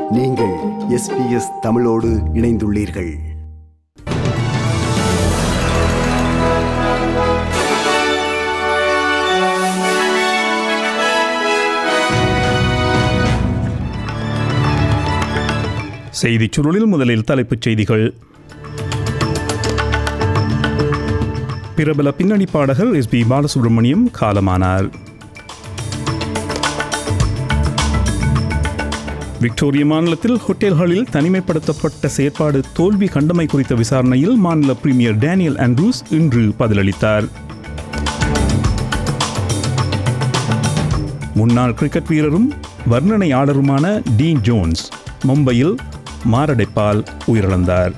நீங்கள் எஸ்பிஎஸ் தமிழோடு இணைந்துள்ளீர்கள் செய்திச் சுருளில் முதலில் தலைப்புச் செய்திகள் பிரபல பின்னணி பாடகர் எஸ் பி பாலசுப்ரமணியம் காலமானார் விக்டோரியா மாநிலத்தில் ஹோட்டல்களில் தனிமைப்படுத்தப்பட்ட செயற்பாடு தோல்வி கண்டமை குறித்த விசாரணையில் மாநில பிரீமியர் டேனியல் ஆண்ட்ரூஸ் இன்று பதிலளித்தார் முன்னாள் கிரிக்கெட் வீரரும் வர்ணனையாளருமான டீன் ஜோன்ஸ் மும்பையில் மாரடைப்பால் உயிரிழந்தார்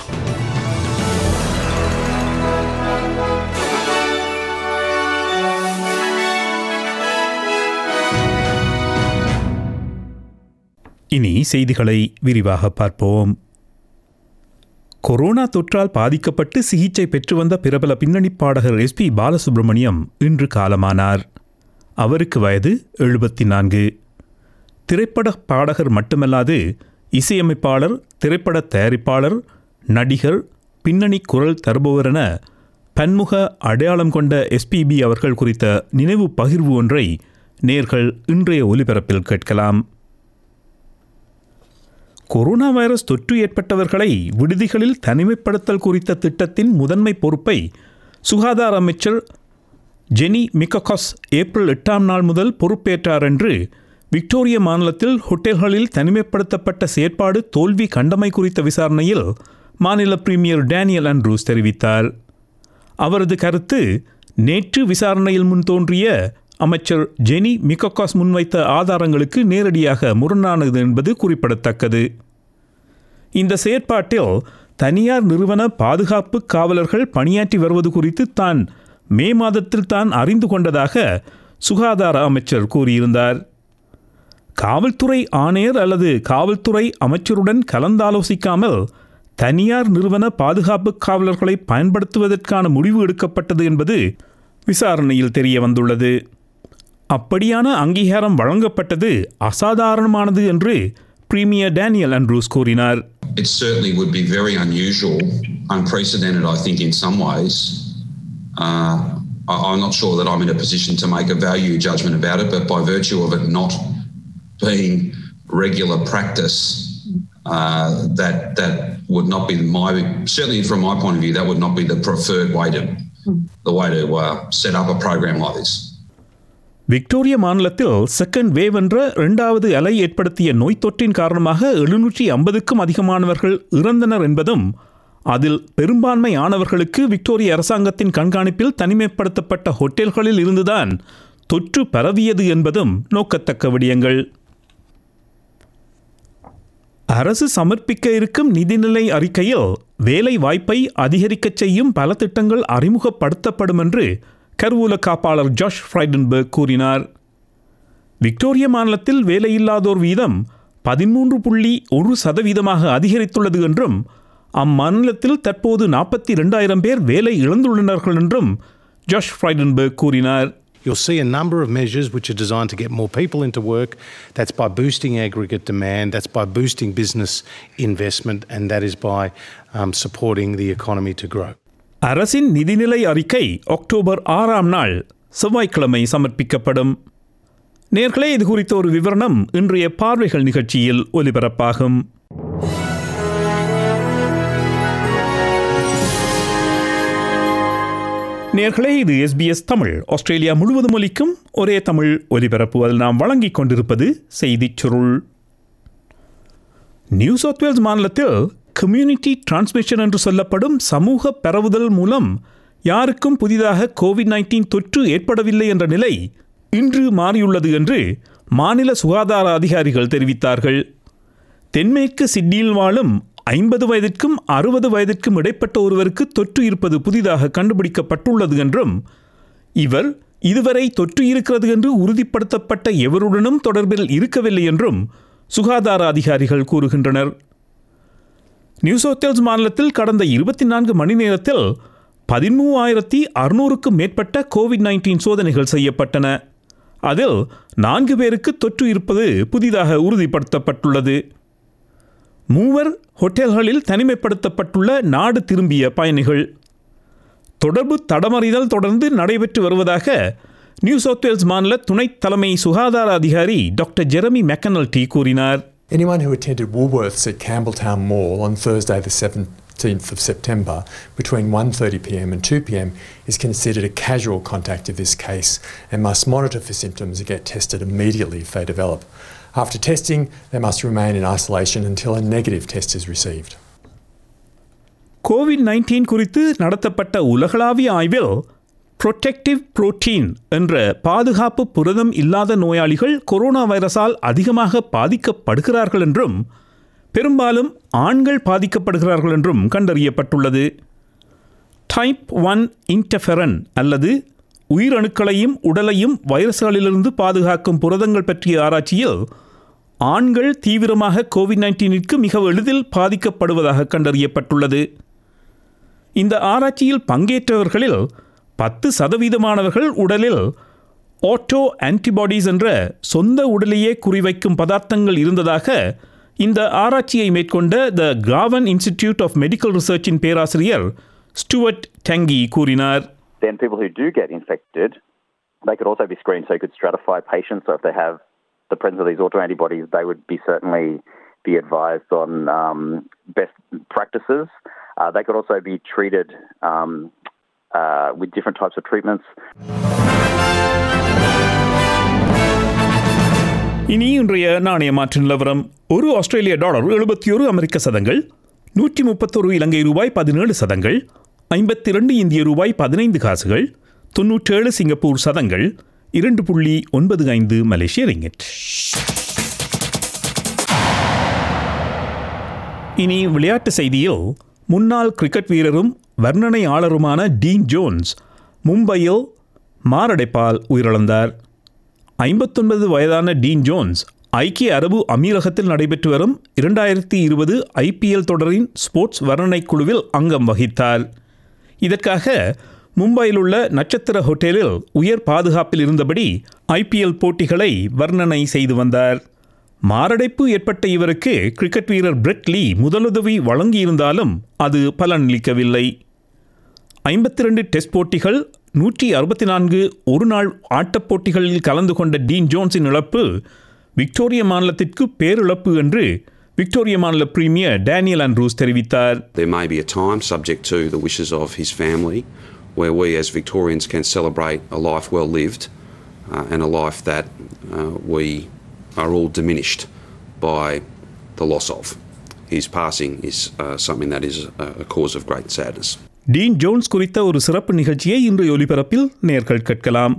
இனி செய்திகளை விரிவாக பார்ப்போம் கொரோனா தொற்றால் பாதிக்கப்பட்டு சிகிச்சை பெற்று வந்த பிரபல பின்னணி பாடகர் எஸ் பி பாலசுப்ரமணியம் இன்று காலமானார் அவருக்கு வயது எழுபத்தி நான்கு திரைப்பட பாடகர் மட்டுமல்லாது இசையமைப்பாளர் திரைப்பட தயாரிப்பாளர் நடிகர் பின்னணி குரல் தருபவர் என பன்முக அடையாளம் கொண்ட எஸ்பிபி அவர்கள் குறித்த நினைவு பகிர்வு ஒன்றை நேர்கள் இன்றைய ஒலிபரப்பில் கேட்கலாம் கொரோனா வைரஸ் தொற்று ஏற்பட்டவர்களை விடுதிகளில் தனிமைப்படுத்தல் குறித்த திட்டத்தின் முதன்மை பொறுப்பை சுகாதார அமைச்சர் ஜெனி மிக்ககாஸ் ஏப்ரல் எட்டாம் நாள் முதல் பொறுப்பேற்றார் என்று விக்டோரிய மாநிலத்தில் ஹோட்டல்களில் தனிமைப்படுத்தப்பட்ட செயற்பாடு தோல்வி கண்டமை குறித்த விசாரணையில் மாநில பிரீமியர் டேனியல் ஆண்ட்ரூஸ் தெரிவித்தார் அவரது கருத்து நேற்று விசாரணையில் முன் தோன்றிய அமைச்சர் ஜெனி மிக்ககாஸ் முன்வைத்த ஆதாரங்களுக்கு நேரடியாக முரணானது என்பது குறிப்பிடத்தக்கது இந்த செயற்பாட்டில் தனியார் நிறுவன பாதுகாப்பு காவலர்கள் பணியாற்றி வருவது குறித்து தான் மே மாதத்தில் தான் அறிந்து கொண்டதாக சுகாதார அமைச்சர் கூறியிருந்தார் காவல்துறை ஆணையர் அல்லது காவல்துறை அமைச்சருடன் கலந்தாலோசிக்காமல் தனியார் நிறுவன பாதுகாப்பு காவலர்களை பயன்படுத்துவதற்கான முடிவு எடுக்கப்பட்டது என்பது விசாரணையில் தெரிய வந்துள்ளது அப்படியான அங்கீகாரம் வழங்கப்பட்டது அசாதாரணமானது என்று பிரீமியர் டேனியல் அண்ட்ரூஸ் கூறினார் It certainly would be very unusual, unprecedented, I think, in some ways. Uh, I- I'm not sure that I'm in a position to make a value judgment about it, but by virtue of it not being regular practice, uh, that that would not be my certainly from my point of view that would not be the preferred way to the way to uh, set up a program like this. Victoria மாநிலத்தில் second wave என்ற இரண்டாவது அலை ஏற்படுத்திய நோய் தொற்றின் காரணமாக எழுநூற்றி ஐம்பதுக்கும் அதிகமானவர்கள் இறந்தனர் என்பதும் அதில் பெரும்பான்மையானவர்களுக்கு விக்டோரிய அரசாங்கத்தின் கண்காணிப்பில் தனிமைப்படுத்தப்பட்ட ஹோட்டல்களில் இருந்துதான் தொற்று பரவியது என்பதும் நோக்கத்தக்க விடயங்கள் அரசு சமர்ப்பிக்க இருக்கும் நிதிநிலை அறிக்கையில் வேலை வாய்ப்பை அதிகரிக்கச் செய்யும் பல திட்டங்கள் அறிமுகப்படுத்தப்படும் என்று கருவூல காப்பாளர் ஜாஷ் ஃப்ரைடன்பர்க் கூறினார் விக்டோரிய மாநிலத்தில் வேலையில்லாதோர் வீதம் பதிமூன்று புள்ளி ஒரு சதவீதமாக அதிகரித்துள்ளது என்றும் அம்மாநிலத்தில் தற்போது நாற்பத்தி ரெண்டாயிரம் பேர் வேலை இழந்துள்ளனர்கள் என்றும் ஜாஷ் ஃப்ரைடன்பர்க் கூறினார் You'll see a number of measures which are designed to get more people into work. That's by boosting aggregate demand, that's by boosting business investment, and that is by um, supporting the economy to grow. அரசின் நிதிநிலை அறிக்கை October ஆறாம் நாள் செவ்வாய்க்கிழமை சமர்ப்பிக்கப்படும் நேர்களே இது குறித்த ஒரு விவரணம் இன்றைய பார்வைகள் நிகழ்ச்சியில் ஒலிபரப்பாகும் நேர்களே இது எஸ்பிஎஸ் தமிழ் ஆஸ்திரேலியா முழுவதும் ஒலிக்கும் ஒரே தமிழ் ஒலிபரப்பு அதில் நாம் வழங்கிக் கொண்டிருப்பது செய்திச் சுருள் நியூ சவுத் வேல்ஸ் மாநிலத்தில் கம்யூனிட்டி டிரான்ஸ்மிஷன் என்று சொல்லப்படும் சமூக பரவுதல் மூலம் யாருக்கும் புதிதாக கோவிட் நைன்டீன் தொற்று ஏற்படவில்லை என்ற நிலை இன்று மாறியுள்ளது என்று மாநில சுகாதார அதிகாரிகள் தெரிவித்தார்கள் தென்மேற்கு சிட்னியில் வாழும் ஐம்பது வயதிற்கும் அறுபது வயதிற்கும் இடைப்பட்ட ஒருவருக்கு தொற்று இருப்பது புதிதாக கண்டுபிடிக்கப்பட்டுள்ளது என்றும் இவர் இதுவரை தொற்று இருக்கிறது என்று உறுதிப்படுத்தப்பட்ட எவருடனும் தொடர்பில் இருக்கவில்லை என்றும் சுகாதார அதிகாரிகள் கூறுகின்றனர் நியூ சவுத் வேல்ஸ் மாநிலத்தில் கடந்த இருபத்தி நான்கு மணி நேரத்தில் பதிமூவாயிரத்தி அறுநூறுக்கும் மேற்பட்ட கோவிட் நைன்டீன் சோதனைகள் செய்யப்பட்டன அதில் நான்கு பேருக்கு தொற்று இருப்பது புதிதாக உறுதிப்படுத்தப்பட்டுள்ளது மூவர் ஹோட்டல்களில் தனிமைப்படுத்தப்பட்டுள்ள நாடு திரும்பிய பயணிகள் தொடர்பு தடமறிதல் தொடர்ந்து நடைபெற்று வருவதாக நியூ சவுத் வேல்ஸ் மாநில துணைத் தலைமை சுகாதார அதிகாரி டாக்டர் ஜெரமி மெக்கனல்டி கூறினார் Anyone who attended Woolworths at Campbelltown Mall on Thursday the 17th of September between 1.30pm and 2pm is considered a casual contact of this case and must monitor for symptoms and get tested immediately if they develop. After testing, they must remain in isolation until a negative test is received. Covid nineteen குறித்து நடத்தப்பட்ட உலகளாவிய ஆய்வில் protective protein என்ற பாதுகாப்பு புரதம் இல்லாத நோயாளிகள் corona வைரஸால் அதிகமாக பாதிக்கப்படுகிறார்கள் என்றும் பெரும்பாலும் ஆண்கள் பாதிக்கப்படுகிறார்கள் என்றும் கண்டறியப்பட்டுள்ளது டைப் ஒன் இன்டஃபெரன் அல்லது உயிரணுக்களையும் உடலையும் வைரஸ்களிலிருந்து பாதுகாக்கும் புரதங்கள் பற்றிய ஆராய்ச்சியில் ஆண்கள் தீவிரமாக கோவிட் நைன்டீனிற்கு மிக எளிதில் பாதிக்கப்படுவதாக கண்டறியப்பட்டுள்ளது இந்த ஆராய்ச்சியில் பங்கேற்றவர்களில் பத்து சதவீதமானவர்கள் உடலில் ஆட்டோ ஆன்டிபாடிஸ் என்ற சொந்த உடலையே குறிவைக்கும் பதார்த்தங்கள் இருந்ததாக இந்த ஆராய்ச்சியை மேற்கொண்ட the Garvan institute of medical ரிசர்ச்சின் பேராசிரியர் ஸ்டுவர்ட் டங்கி கூறினார் then people who do get infected, they could also be screened so you could stratify patients. So if they have the presence of these autoantibodies, they would be certainly be advised on um, best practices. Uh, they could also be treated um, uh, with different types of treatments. இனி இன்றைய நாணய மாற்று நிலவரம் ஒரு ஆஸ்திரேலிய dollar எழுபத்தி ஒரு அமெரிக்க சதங்கள் நூற்றி முப்பத்தொரு இலங்கை ரூபாய் பதினேழு சதங்கள் ஐம்பத்தி இரண்டு இந்திய ரூபாய் பதினைந்து காசுகள் தொன்னூற்றேழு சிங்கப்பூர் சதங்கள் இரண்டு புள்ளி ஒன்பது ஐந்து மலேசிய ரிங்கெட் இனி விளையாட்டு செய்தியில் முன்னாள் கிரிக்கெட் வீரரும் வர்ணனையாளருமான டீன் ஜோன்ஸ் மும்பையில் மாரடைப்பால் உயிரிழந்தார் ஐம்பத்தொன்பது வயதான டீன் ஜோன்ஸ் ஐக்கிய அரபு அமீரகத்தில் நடைபெற்று வரும் இரண்டாயிரத்தி இருபது ஐபிஎல் தொடரின் ஸ்போர்ட்ஸ் வர்ணனை குழுவில் அங்கம் வகித்தார் இதற்காக மும்பையில் உள்ள நட்சத்திர ஹோட்டலில் உயர் பாதுகாப்பில் இருந்தபடி ஐபிஎல் போட்டிகளை வர்ணனை செய்து வந்தார் மாரடைப்பு ஏற்பட்ட இவருக்கு கிரிக்கெட் வீரர் பிரெட் லீ முதலுதவி வழங்கியிருந்தாலும் அது பலனளிக்கவில்லை ஐம்பத்தி ரெண்டு டெஸ்ட் போட்டிகள் நூற்றி அறுபத்தி நான்கு ஒருநாள் ஆட்டப் போட்டிகளில் கலந்து கொண்ட டீன் ஜோன்ஸின் இழப்பு விக்டோரிய மாநிலத்திற்கு பேரிழப்பு என்று விக்டோரிய மாநில பிரீமியர் டேனியல் ஆண்ட்ரூஸ் தெரிவித்தார் There may be a time, subject to the wishes of his family, where we as Victorians can celebrate a life well lived uh, and a life that uh, we are all diminished by the loss of. His passing is uh, something that is a, a cause of great sadness. Dean Jones குறித்த ஒரு சிறப்பு நிகழ்ச்சியை இன்று ஒலிபரப்பில் நேர்கள் கேட்கலாம்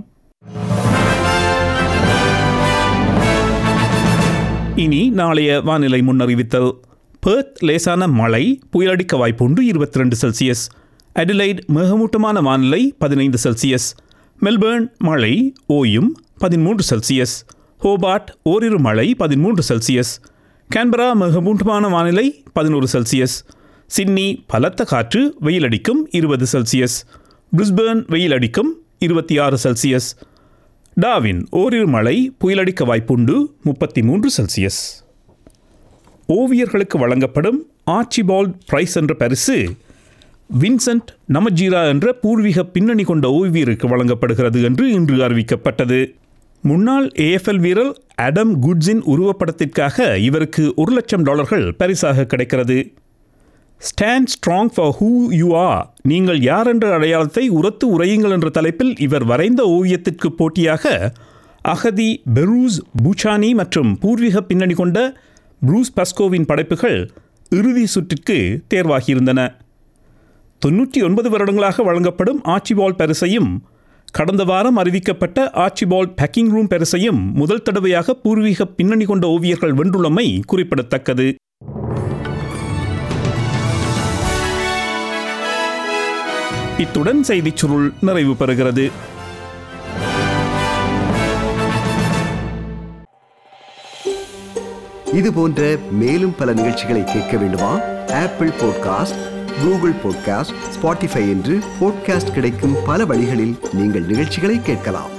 இனி நாளைய வானிலை முன்னறிவித்தல் பெர்த் லேசான மழை புயலடிக்க வாய்ப்புண்டு இருபத்தி ரெண்டு செல்சியஸ் அடிலைட் மிகமூட்டமான வானிலை பதினைந்து செல்சியஸ் மெல்பேர்ன் மழை ஓயும் பதிமூன்று செல்சியஸ் ஹோபார்ட் ஓரிரு மழை பதிமூன்று செல்சியஸ் கேன்பரா மிகமூட்டமான வானிலை பதினோரு செல்சியஸ் சிட்னி பலத்த காற்று வெயிலடிக்கும் இருபது செல்சியஸ் பிரிஸ்பேர்ன் வெயிலடிக்கும் இருபத்தி ஆறு செல்சியஸ் டாவின் ஓரிரு மழை புயலடிக்க வாய்ப்புண்டு முப்பத்தி மூன்று செல்சியஸ் ஓவியர்களுக்கு வழங்கப்படும் ஆர்ச்சிபால்ட் பிரைஸ் என்ற பரிசு வின்சென்ட் நமஜீரா என்ற பூர்வீக பின்னணி கொண்ட ஓவியருக்கு வழங்கப்படுகிறது என்று இன்று அறிவிக்கப்பட்டது முன்னாள் ஏஎஃப்எல் வீரர் அடம் குட்ஸின் உருவப்படத்திற்காக இவருக்கு ஒரு லட்சம் டாலர்கள் பரிசாக கிடைக்கிறது stand strong for who you are நீங்கள் யார் என்ற அடையாளத்தை உரத்து உரையுங்கள் என்ற தலைப்பில் இவர் வரைந்த ஓவியத்திற்கு போட்டியாக அகதி பெரூஸ் பூச்சானி மற்றும் பூர்வீக பின்னணி கொண்ட ப்ரூஸ் பஸ்கோவின் படைப்புகள் இறுதி சுற்றிற்கு தேர்வாகியிருந்தன தொன்னூற்றி ஒன்பது வருடங்களாக வழங்கப்படும் ஆர்ச்சிபால் பரிசையும் கடந்த வாரம் அறிவிக்கப்பட்ட ஆர்ச்சிபால் பேக்கிங் ரூம் பரிசையும் முதல் தடவையாக பூர்வீக பின்னணி கொண்ட ஓவியர்கள் வென்றுள்ளமை குறிப்பிடத்தக்கது இத்துடன் செய்திச் சுருள் நிறைவு பெறுகிறது இது போன்ற மேலும் பல நிகழ்ச்சிகளை கேட்க வேண்டுமா Apple podcast Google podcast Spotify என்று பாட்காஸ்ட் கிடைக்கும் பல வழிகளில் நீங்கள் நிகழ்ச்சிகளை கேட்கலாம்